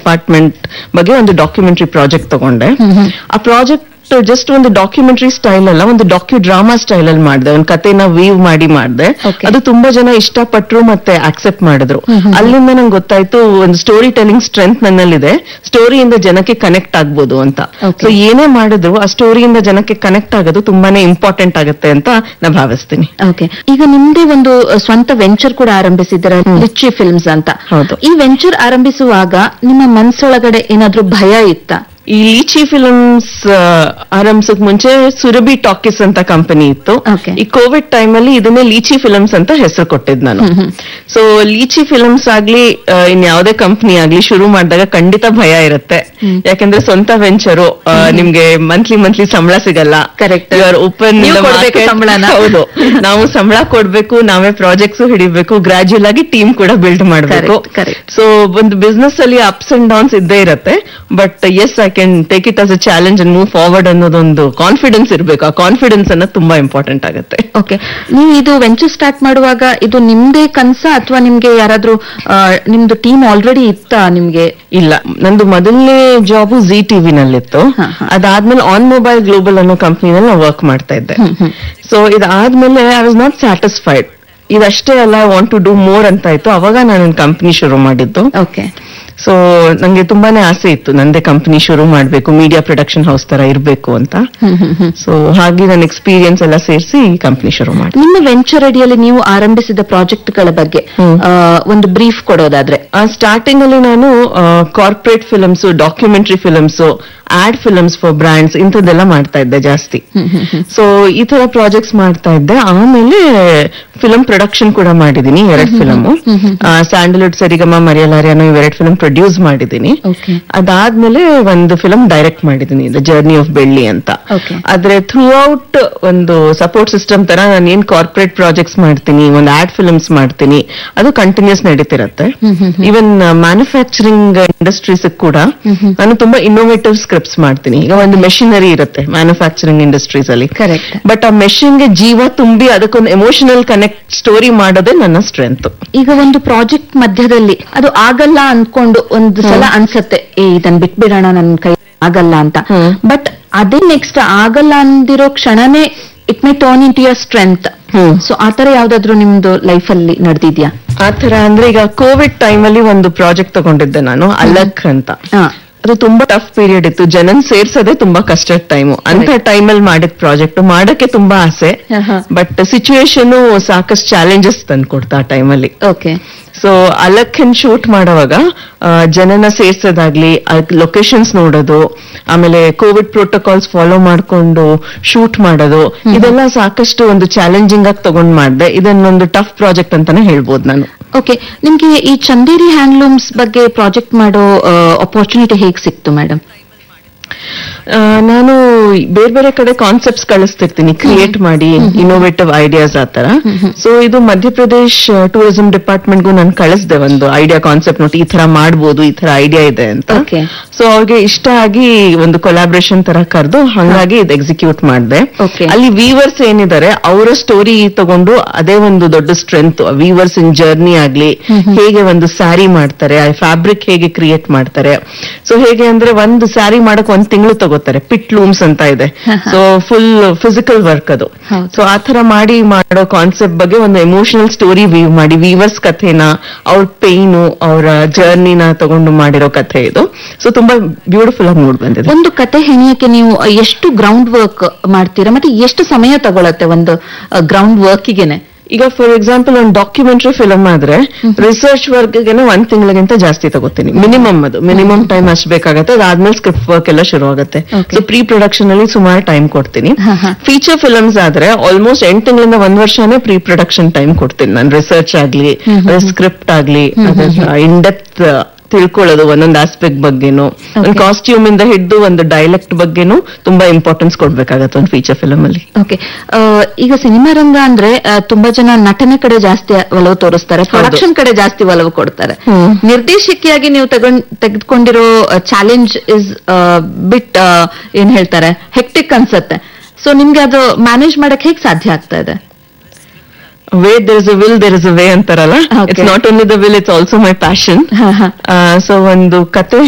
Department ಬಗ್ಗೆ ಒಂದು documentary project ತಗೊಂಡೆ ಆ ಪ್ರಾಜೆಕ್ಟ್ ಜಸ್ಟ್ ಒಂದು ಡಾಕ್ಯುಮೆಂಟರಿ ಸ್ಟೈಲ್ ಅಲ್ಲ ಒಂದು ಡಾಕ್ಯು ಡ್ರಾಮಾ ಸ್ಟೈಲ್ ಅಲ್ಲಿ ಮಾಡಿದೆ ಒಂದು ಕಥೆನ ವೀವ್ ಮಾಡಿ ಮಾಡಿದೆ Okay. ಅದು ತುಂಬಾ ಜನ ಇಷ್ಟಪಟ್ರು ಮತ್ತೆ ಆಕ್ಸೆಪ್ಟ್ ಮಾಡಿದ್ರು ಅಲ್ಲಿಂದ ನಂಗೆ ಗೊತ್ತಾಯ್ತು ಒಂದು ಸ್ಟೋರಿ ಟೆಲಿಂಗ್ ಸ್ಟ್ರೆಂತ್ ನನ್ನಲ್ಲಿದೆ ಸ್ಟೋರಿಯಿಂದ ಜನಕ್ಕೆ ಕನೆಕ್ಟ್ ಆಗ್ಬೋದು ಅಂತ Okay. ಸೊ ಏನೇ ಮಾಡಿದ್ರು ಆ ಸ್ಟೋರಿಯಿಂದ ಜನಕ್ಕೆ ಕನೆಕ್ಟ್ ಆಗೋದು ತುಂಬಾನೇ ಇಂಪಾರ್ಟೆಂಟ್ ಆಗುತ್ತೆ ಅಂತ ನಾ ಭಾವಿಸ್ತೀನಿ ಓಕೆ ಈಗ ನಿಮ್ದೇ ಒಂದು ಅಹ್, ಸ್ವಂತ ವೆಂಚರ್ ಕೂಡ ಆರಂಭಿಸಿದ್ದೀರ ಲಿಚ್ಚಿ ಫಿಲ್ಮ್ಸ್ ಅಂತ ಹೌದು. ಈ ವೆಂಚರ್ ಆರಂಭಿಸುವಾಗ ನಿಮ್ಮ ಮನಸ್ಸೊಳಗಡೆ ಏನಾದ್ರೂ ಭಯ ಇತ್ತ ಈ ಲೀಚಿ ಫಿಲ್ಮ್ಸ್ ಆರಂಭಿಸಕ್ ಮುಂಚೆ ಸುರಭಿ ಟಾಕೀಸ್ ಅಂತ ಕಂಪನಿ ಇತ್ತು Okay. ಈ ಕೋವಿಡ್ ಟೈಮ್ ಅಲ್ಲಿ ಇದನ್ನೇ ಲೀಚಿ ಫಿಲ್ಮ್ಸ್ ಅಂತ ಹೆಸರು ಕೊಟ್ಟಿದ್ ನಾನು ಸೊ ಲೀಚಿ ಫಿಲ್ಮ್ಸ್ ಆಗ್ಲಿ ಆ, ಇನ್ ಯಾವ್ದೇ ಕಂಪನಿ ಆಗ್ಲಿ ಶುರು ಮಾಡಿದಾಗ ಖಂಡಿತ ಭಯ ಇರುತ್ತೆ ಯಾಕಂದ್ರೆ ಸ್ವಂತ ವೆಂಚರು ನಿಮ್ಗೆ ಮಂತ್ಲಿ ಮಂತ್ಲಿ ಸಂಬಳ ಸಿಗಲ್ಲ Correct. ಓಪನ್ ನೀವು ಕೊಡ್ಬೇಕು ಸಂಬ್ಳನ. ಹೌದು ನಾವು ಸಂಬಳ ಕೊಡ್ಬೇಕು ನಾವೇ ಪ್ರಾಜೆಕ್ಟ್ಸ್ ಹಿಡಿಬೇಕು ಗ್ರಾಜುಯಲ್ ಆಗಿ ಟೀಮ್ ಕೂಡ ಬಿಲ್ಡ್ ಮಾಡಬೇಕು Correct, correct. ಸೊ ಒಂದು ಬಿಸ್ನೆಸ್ ಅಲ್ಲಿ ಅಪ್ಸ್ ಅಂಡ್ ಡೌನ್ಸ್ ಇದ್ದೇ ಇರುತ್ತೆ but yes I can take it as a challenge and move forward ಅನ್ನೋದೊಂದು ಕಾನ್ಫಿಡೆನ್ಸ್ ಇರಬೇಕು ಆ ಕಾನ್ಫಿಡೆನ್ಸ್ ಅನ್ನೋದು ತುಂಬಾ ಇಂಪಾರ್ಟೆಂಟ್ ಆಗುತ್ತೆ ಓಕೆ ನೀವು ಇದು ವೆಂಚರ್ ಸ್ಟಾರ್ಟ್ ಮಾಡುವಾಗ ಇದು ನಿಮ್ದೇ ಕನ್ಸ ಅಥವಾ ನಿಮ್ಗೆ ಯಾರಾದ್ರೂ ಅಹ್, ನಿಮ್ದು ಟೀಮ್ ಆಲ್ರೆಡಿ ಇತ್ತ ನಿಮ್ಗೆ ಇಲ್ಲ ನಂದು ಮೊದಲನೇ ಜಾಬ್ ಜಿ ಟಿವಿ ನಲ್ಲಿತ್ತು ಹಾ, ಹಾ. ಅದಾದ್ಮೇಲೆ ಆನ್ ಮೊಬೈಲ್ ಗ್ಲೋಬಲ್ ಅನ್ನೋ ಕಂಪ್ನಿನಲ್ಲಿ ನಾನು ವರ್ಕ್ ಮಾಡ್ತಾ ಇದ್ದೆ ಸೊ ಇದಾದ್ಮೇಲೆ ಐ ವಾಸ್ ನಾಟ್ ಸ್ಯಾಟಿಸ್ಫೈಡ್ ಇದಷ್ಟೇ ಅಲ್ಲ I want to do more ಅಂತ ಇತ್ತು ಅವಾಗ ನಾನು ಕಂಪ್ನಿ ಶುರು ಮಾಡಿದ್ದು ಓಕೆ ಸೊ ನಂಗೆ ತುಂಬಾನೇ ಆಸೆ ಇತ್ತು ನಂದೇ ಕಂಪನಿ ಶುರು ಮಾಡ್ಬೇಕು ಮೀಡಿಯಾ ಪ್ರೊಡಕ್ಷನ್ ಹೌಸ್ ತರ ಇರ್ಬೇಕು ಅಂತ ಸೊ ಹಾಗೆ ನನ್ನ ಎಕ್ಸ್ಪೀರಿಯನ್ಸ್ ಎಲ್ಲ ಸೇರಿಸಿ ಈ ಕಂಪನಿ ಶುರು ಮಾಡಿ ನಿಮ್ಮ ವೆಂಚರ್ ಅಡಿಯಲ್ಲಿ ನೀವು ಆರಂಭಿಸಿದ ಪ್ರಾಜೆಕ್ಟ್ಗಳ ಬಗ್ಗೆ ಹ್ಮ್. ಅಹ್, ಒಂದು ಬ್ರೀಫ್ ಕೊಡೋದಾದ್ರೆ ಸ್ಟಾರ್ಟಿಂಗ್ ಅಲ್ಲಿ ನಾನು corporate films documentary films ad films for brands ಇಂಥದ್ದೆಲ್ಲ ಮಾಡ್ತಾ ಇದ್ದೆ ಜಾಸ್ತಿ ಸೊ ಈ ತರ ಪ್ರಾಜೆಕ್ಟ್ಸ್ ಮಾಡ್ತಾ ಇದ್ದೆ ಆಮೇಲೆ ಫಿಲ್ಮ್ ಪ್ರೊಡಕ್ಷನ್ ಕೂಡ ಮಾಡಿದೀನಿ ಎರಡ್ ಫಿಲಮ್ ಸ್ಯಾಂಡಲ್ವುಡ್ ಸರಿಗಮ ಮರಿಯಲಾರಿ ಅನ್ನೋ ಇವೆರಡು ಫಿಲ್ಮ್ ಪ್ರೊಡ್ಯೂಸ್ ಮಾಡಿದೀನಿ Okay. ಅದಾದ್ಮೇಲೆ ಒಂದು ಫಿಲಂ ಡೈರೆಕ್ಟ್ ಮಾಡಿದೀನಿ ದ ಜರ್ನಿ ಆಫ್ ಬೆಳ್ಳಿ ಅಂತ Okay. ಆದ್ರೆ ಥ್ರೂ ಔಟ್ ಒಂದು ಸಪೋರ್ಟ್ ಸಿಸ್ಟಮ್ ತರ ನಾನು ಏನ್ ಕಾರ್ಪೊರೇಟ್ ಪ್ರಾಜೆಕ್ಟ್ಸ್ ಮಾಡ್ತೀನಿ ಒಂದು ಆಡ್ ಫಿಲ್ಮ್ಸ್ ಮಾಡ್ತೀನಿ ಅದು ಕಂಟಿನ್ಯೂಸ್ ನಡೀತಿರತ್ತೆ ಈವನ್ ಮ್ಯಾನುಫ್ಯಾಕ್ಚರಿಂಗ್ ಇಂಡಸ್ಟ್ರೀಸ್ ಕೂಡ ನಾನು ತುಂಬಾ ಇನ್ನೋವೇಟಿವ್ ಸ್ಕ್ರಿಪ್ಟ್ಸ್ ಮಾಡ್ತೀನಿ ಈಗ ಒಂದು ಮೆಷಿನರಿ ಇರುತ್ತೆ ಮ್ಯಾನುಫ್ಯಾಕ್ಚರಿಂಗ್ ಇಂಡಸ್ಟ್ರೀಸ್ ಅಲ್ಲಿ Correct. ಬಟ್ ಆ ಮೆಷಿನ್ ಗೆ ಜೀವ ತುಂಬಿ ಅದಕ್ಕೊಂದು ಎಮೋಷನಲ್ ಕನೆಕ್ಟ್ ಸ್ಟೋರಿ ಮಾಡೋದೇ ನನ್ನ ಸ್ಟ್ರೆಂತ್ ಈಗ ಒಂದು ಪ್ರಾಜೆಕ್ಟ್ ಮಧ್ಯದಲ್ಲಿ ಅದು ಆಗಲ್ಲ ಅನ್ಕೊಂಡು ಒಂದು ಸಲ ಅನ್ಸತ್ತೆ ಏ ಇದನ್ ಬಿಟ್ಬಿಡೋಣ ನನ್ ಕೈ ಆಗಲ್ಲ ಅಂತ ಹ್ಮ್. ಬಟ್ ಅದೇ ನೆಕ್ಸ್ಟ್ ಆಗಲ್ಲ ಅಂದಿರೋ ಕ್ಷಣನೇ it may turn into your strength ಹ್ಮ್. ಸೊ ಆತರ ಯಾವ್ದಾದ್ರು ನಿಮ್ದು ಲೈಫ್ ಅಲ್ಲಿ ನಡೆದಿದ್ಯಾ ಆತರ ಅಂದ್ರೆ ಈಗ ಕೋವಿಡ್ ಟೈಮ್ ಅಲ್ಲಿ ಒಂದು ಪ್ರಾಜೆಕ್ಟ್ ತಗೊಂಡಿದ್ದೆ ನಾನು ಅಲಕ್ ಅಂತ ಹಾ. ಅದು ತುಂಬಾ ಟಫ್ ಪೀರಿಯಡ್ ಇತ್ತು ಜನನ್ ಸೇರ್ಸೋದೇ ತುಂಬಾ ಕಷ್ಟದ ಟೈಮ್ ಅಂತ ಟೈಮ್ ಅಲ್ಲಿ ಮಾಡಿದ ಪ್ರಾಜೆಕ್ಟ್ ಮಾಡಕ್ಕೆ ತುಂಬಾ ಆಸೆ ಆಹಾ. ಬಟ್ ಸಿಚುವೇಶನ್ ಸಾಕಷ್ಟು ಚಾಲೆಂಜಸ್ ತಂದ್ಕೊಡ್ತಾ ಆ ಟೈಮ್ ಅಲ್ಲಿ ಓಕೆ ಸೊ ಅಲಕ್ಕನ್ ಶೂಟ್ ಮಾಡುವಾಗ ಆ, ಜನನ ಸೇರ್ಸೋದಾಗ್ಲಿ ಲೊಕೇಶನ್ಸ್ ನೋಡೋದು ಆಮೇಲೆ ಕೋವಿಡ್ ಪ್ರೋಟೋಕಾಲ್ಸ್ ಫಾಲೋ ಮಾಡ್ಕೊಂಡು ಶೂಟ್ ಮಾಡೋದು ಇದೆಲ್ಲ ಸಾಕಷ್ಟು ಒಂದು ಚಾಲೆಂಜಿಂಗ್ ಆಗಿ ತಗೊಂಡ್ ಮಾಡಿದೆ ಇದನ್ನೊಂದು ಟಫ್ ಪ್ರಾಜೆಕ್ಟ್ ಅಂತಾನೆ ಹೇಳ್ಬೋದು ನಾನು ಓಕೆ ನಿಮ್ಗೆ ಈ ಚಂದೇರಿ ಹ್ಯಾಂಡ್ಲೂಮ್ಸ್ ಬಗ್ಗೆ ಪ್ರಾಜೆಕ್ಟ್ ಮಾಡೋ ಅಪರ್ಚುನಿಟಿ ಹೇಗ್ ಸಿಕ್ತು ಮೇಡಮ್ ಆ, ನಾನು ಬೇರೆ ಬೇರೆ ಕಡೆ ಕಾನ್ಸೆಪ್ಟ್ಸ್ ಕಳಿಸ್ತಿರ್ತೀನಿ ಕ್ರಿಯೇಟ್ ಮಾಡಿ ಇನ್ನೋವೇಟಿವ್ ಐಡಿಯಾಸ್ ಆ ತರ ಸೊ ಇದು ಮಧ್ಯಪ್ರದೇಶ್ ಟೂರಿಸಂ ಡಿಪಾರ್ಟ್ಮೆಂಟ್ಗೂ ನಾನು ಕಳಿಸ್ದೆ ಒಂದು ಐಡಿಯಾ ಕಾನ್ಸೆಪ್ಟ್ ನೋಡಿ ಈ ತರ ಮಾಡ್ಬೋದು ಈ ತರ ಐಡಿಯಾ ಇದೆ ಅಂತ Okay. ಸೊ ಅವ್ರಿಗೆ ಇಷ್ಟ ಆಗಿ ಒಂದು ಕೊಲಾಬ್ರೇಷನ್ ತರ ಕರೆದು ಹಂಗಾಗಿ ಇದು ಎಕ್ಸಿಕ್ಯೂಟ್ ಮಾಡಿದೆ Okay. ಅಲ್ಲಿ ವೀವರ್ಸ್ ಏನಿದ್ದಾರೆ ಅವರ ಸ್ಟೋರಿ ತಗೊಂಡು ಅದೇ ಒಂದು ದೊಡ್ಡ ಸ್ಟ್ರೆಂತ್ ವೀವರ್ಸ್ ಇನ್ ಜರ್ನಿ ಆಗ್ಲಿ ಹೇಗೆ ಒಂದು ಸ್ಯಾರಿ ಮಾಡ್ತಾರೆ ಫ್ಯಾಬ್ರಿಕ್ ಹೇಗೆ ಕ್ರಿಯೇಟ್ ಮಾಡ್ತಾರೆ ಸೊ ಹೇಗೆ ಅಂದ್ರೆ ಒಂದು ಸ್ಯಾರಿ ಮಾಡಕ್ ಒಂದ್ ತಿಂಗಳು ತಗೋತಾರೆ ಪಿಟ್ ಲೂಮ್ಸ್ ಅಂತ ಇದೆ ಸೊ ಫುಲ್ ಫಿಸಿಕಲ್ ವರ್ಕ್ ಅದು ಹೌದು. ಸೊ ಆ ತರ ಮಾಡಿ ಮಾಡೋ ಕಾನ್ಸೆಪ್ಟ್ ಬಗ್ಗೆ ಒಂದು ಎಮೋಷನಲ್ ಸ್ಟೋರಿ ವೀವ್ ಮಾಡಿ ವೀವರ್ಸ್ ಕಥೆನ ಅವ್ರ ಪೇಯ್ನು ಅವರ ಜರ್ನಿನ ತಗೊಂಡು ಮಾಡಿರೋ ಕಥೆ ಇದು ಸೊ ತುಂಬಾ ಬ್ಯೂಟಿಫುಲ್ ಆಗಿ ಮೂಡ್ ಬಂದಿದೆ ಒಂದು ಕತೆ ಹೆಣಿಯಕ್ಕೆ ನೀವು ಎಷ್ಟು ಗ್ರೌಂಡ್ ವರ್ಕ್ ಮಾಡ್ತೀರಾ ಮತ್ತೆ ಎಷ್ಟು ಸಮಯ ತಗೊಳತ್ತೆ ಒಂದು ಗ್ರೌಂಡ್ ವರ್ಕಿಗೆನೆ ಈಗ ಫಾರ್ ಎಕ್ಸಾಂಪಲ್ ಒಂದು ಡಾಕ್ಯುಮೆಂಟರಿ ಫಿಲಮ್ ಆದ್ರೆ ರಿಸರ್ಚ್ ವರ್ಕ್ಗೆನೆ ಒಂದ್ ತಿಂಗಳಿಗಿಂತ ಜಾಸ್ತಿ ತಗೋತೀನಿ ಮಿನಿಮಮ್ ಅದು ಮಿನಿಮಮ್ ಟೈಮ್ ಅಷ್ಟು ಬೇಕಾಗತ್ತೆ ಅದಾದ್ಮೇಲೆ ಸ್ಕ್ರಿಪ್ಟ್ ವರ್ಕ್ ಎಲ್ಲ ಶುರು ಆಗುತ್ತೆ Okay. ಸೊ ಪ್ರೀ ಪ್ರೊಡಕ್ಷನ್ ಅಲ್ಲಿ ಸುಮಾರು ಟೈಮ್ ಕೊಡ್ತೀನಿ ಹಾ, ಹಾ. ಫೀಚರ್ ಫಿಲಮ್ಸ್ ಆದ್ರೆ ಆಲ್ಮೋಸ್ಟ್ ಎಂಟು ತಿಂಗಳಿಂದ ಒಂದ್ ವರ್ಷನೇ ಪ್ರೀ ಪ್ರೊಡಕ್ಷನ್ ಟೈಮ್ ಕೊಡ್ತೀನಿ ನಾನು ರಿಸರ್ಚ್ ಆಗ್ಲಿ ಸ್ಕ್ರಿಪ್ಟ್ ಆಗ್ಲಿ ಇನ್ ಡೆಪ್ತ್ ತಿಳ್ಕೊಳ್ಳೋದು ಒಂದೊಂದು ಆಸ್ಪೆಕ್ಟ್ ಬಗ್ಗೆನು ಒಂದು ಕಾಸ್ಟ್ಯೂಮ್ ಇಂದ ಹಿಡಿದು ಒಂದು ಡೈಲೆಕ್ಟ್ ಬಗ್ಗೆನು ತುಂಬಾ ಇಂಪಾರ್ಟೆನ್ಸ್ ಕೊಡ್ಬೇಕಾಗತ್ತೆ ಒಂದು ಫೀಚರ್ ಫಿಲಮ್ ಅಲ್ಲಿ ಓಕೆ ಈಗ ಸಿನಿಮಾ ರಂಗ ಅಂದ್ರೆ ಆ, ತುಂಬಾ ಜನ ನಟನೆ ಕಡೆ ಜಾಸ್ತಿ ಒಲವು ತೋರಿಸ್ತಾರೆ ಪ್ರೊಡಕ್ಷನ್ ಕಡೆ ಜಾಸ್ತಿ ಒಲವು ಕೊಡ್ತಾರೆ ಹ್ಮ್. ನಿರ್ದೇಶಕಿಯಾಗಿ ನೀವು ತಗೊಂಡ್ ತೆಗೆದುಕೊಂಡಿರೋ ಚಾಲೆಂಜ್ ಇಸ್ ಬಿಟ್ ಏನ್ ಹೇಳ್ತಾರೆ ಹೆಕ್ಟಿಕ್ ಅನ್ಸತ್ತೆ ಸೊ ನಿಮ್ಗೆ ಅದು ಮ್ಯಾನೇಜ್ ಮಾಡಕ್ ಹೇಗ್ ಸಾಧ್ಯ ಆಗ್ತಾ ಇದೆ where there is a will there is a way ಅಂತಾರಲ್ಲ Okay. It's not only the will it's also my passion ಹಾ, ಹಾ. ಸೊ ಒಂದು ಕತೆ